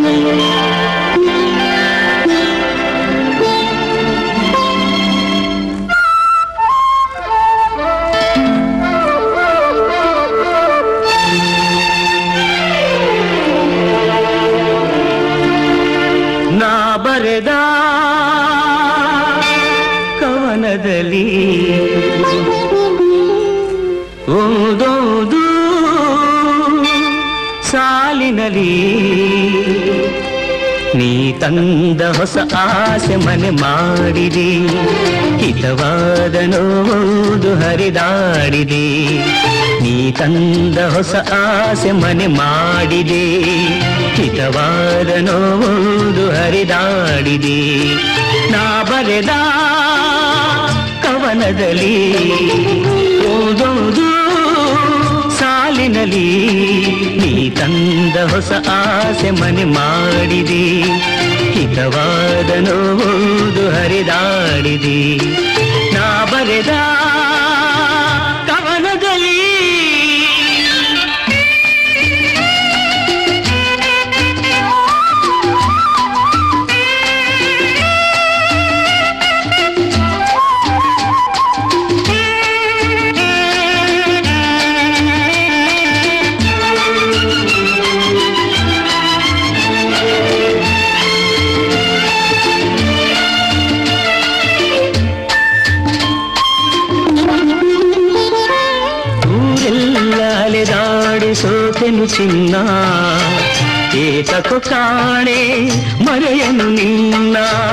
ನಾ ಬರೆದ ಕವನದಲ್ಲಿ ಓದೋದು ಸಾಲಿನಲ್ಲಿ ನೀ ತಂದ ಹೊಸ ಆಸೆ ಮನೆ ಮಾಡಿದೆ ಹಿತವಾದ ನೋದು ಹರಿದಾಡಿದೆ ನೀ ತಂದ ಹೊಸ ಆಸೆ ಮನೆ ಮಾಡಿದೆ ಹಿತವಾದ ನೋದು ಹರಿದಾಡಿದೆ ನಾ ಬರೆದ ಕವನದಲ್ಲಿ ಓದೋದು ಸಾಲಿನಲ್ಲಿ ನೀ ತಂದ ಹೊಸ ಆಸೆ ಮನೆ ಮಾಡಿದೆ ಹಿತವಾದ ನೋದು ಹರಿದಾಡಿದೆ ನಾ ಬರೆದ ಕವನದಲ್ಲಿ ಊರೆಲ್ಲ ಅಲೆದಾಡಿ ಸೋತೆನು ಚಿನ್ನ ಏತಕು ಕಾಣೆ ಮರೆಯನು ನಿನ್ನ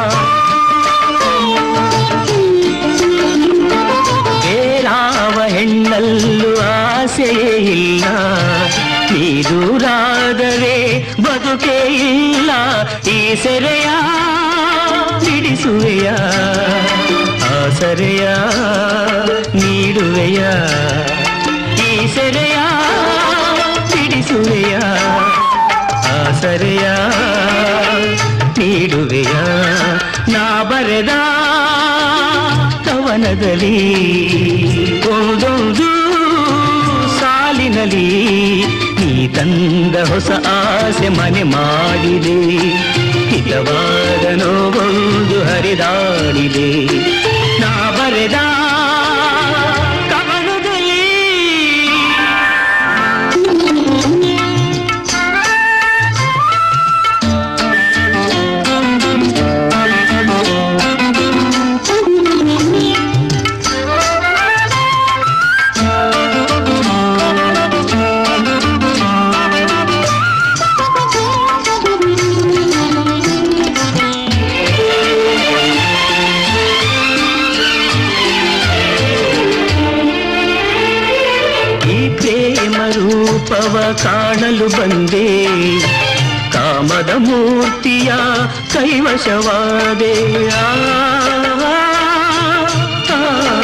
ಬೇರಾವ ಹೆಣ್ಣಲ್ಲೂ ಆಸೆಯೇ ಇಲ್ಲ ನೀ ದೂರಾದರೆ ಬದುಕೇ ಇಲ್ಲ ಈ ಸೆರೆಯ ಬಿಡಿಸುವೆಯ ಆಸರೆಯ ನೀಡುವೆಯ ಈ ಸೆರೆಯ ಬಿಡಿಸುವೆಯ ಆಸರೆಯ ನೀಡುವೆಯ ನಾ ಬರೆದ ಕವನದಲ್ಲಿ ಓದೋದು ಸಾಲಿನಲ್ಲಿ ನೀ ತಂದ ಹೊಸ ಆಸೆ ಮನೆ ಮಾಡಿದೆ ಹಿತವಾದ ನೋವೊಂದು ಹರಿದಾಡಿದೆ ನಾ ಬರೆದ ಕವನದಲ್ಲಿ ಈ ಪ್ರೇಮ ರೂಪವ ಕಾಣಲು ಬಂದೆ ಕಾಮದ ಮೂರ್ತಿಯ ಕೈವಶವಾದೆ ಆ, ಆ,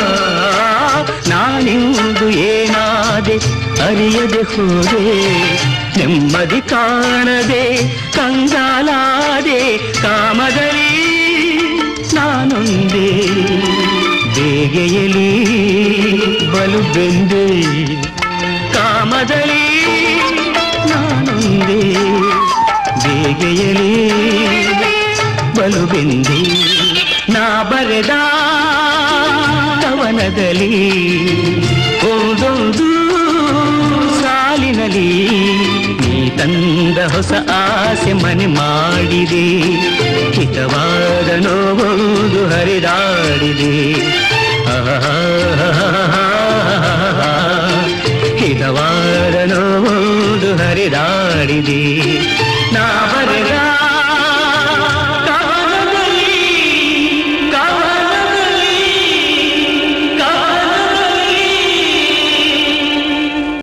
ನಾನಿಂದು ಏನಾದೆ ಅರಿಯದೆ ಹೋದೆ ನೆಮ್ಮದಿ ಕಾಣದೆ ಕಂಗಾಲಾದೆ ಕಾಮದಲ್ಲಿ ನಾನೊಂದೇ ಬೇಗೆಯಲಿ ಬಲು ಬೆಂದೆ ಕಾಮದಲ್ಲಿ ನಾನೊಂದೇ ಬೇಗೆಯಲಿ ಬಲು ಬೆಂದೆ ನಾ ಬರೆದ ಕವನದಲ್ಲಿ ಓದೋದು ಸಾಲಿನಲ್ಲಿ ನೀ ತಂದ ಹೊಸ ಆಸೆ ಮನೆ ಮಾಡಿದೆ ಹಿತವಾದ ನೋವುದು ಹರಿದಾಡಿದೆ ಹಿತವಾದ ನೋವುದು ಹರಿದಾಡಿದೆ ನಾ ಬರೆದ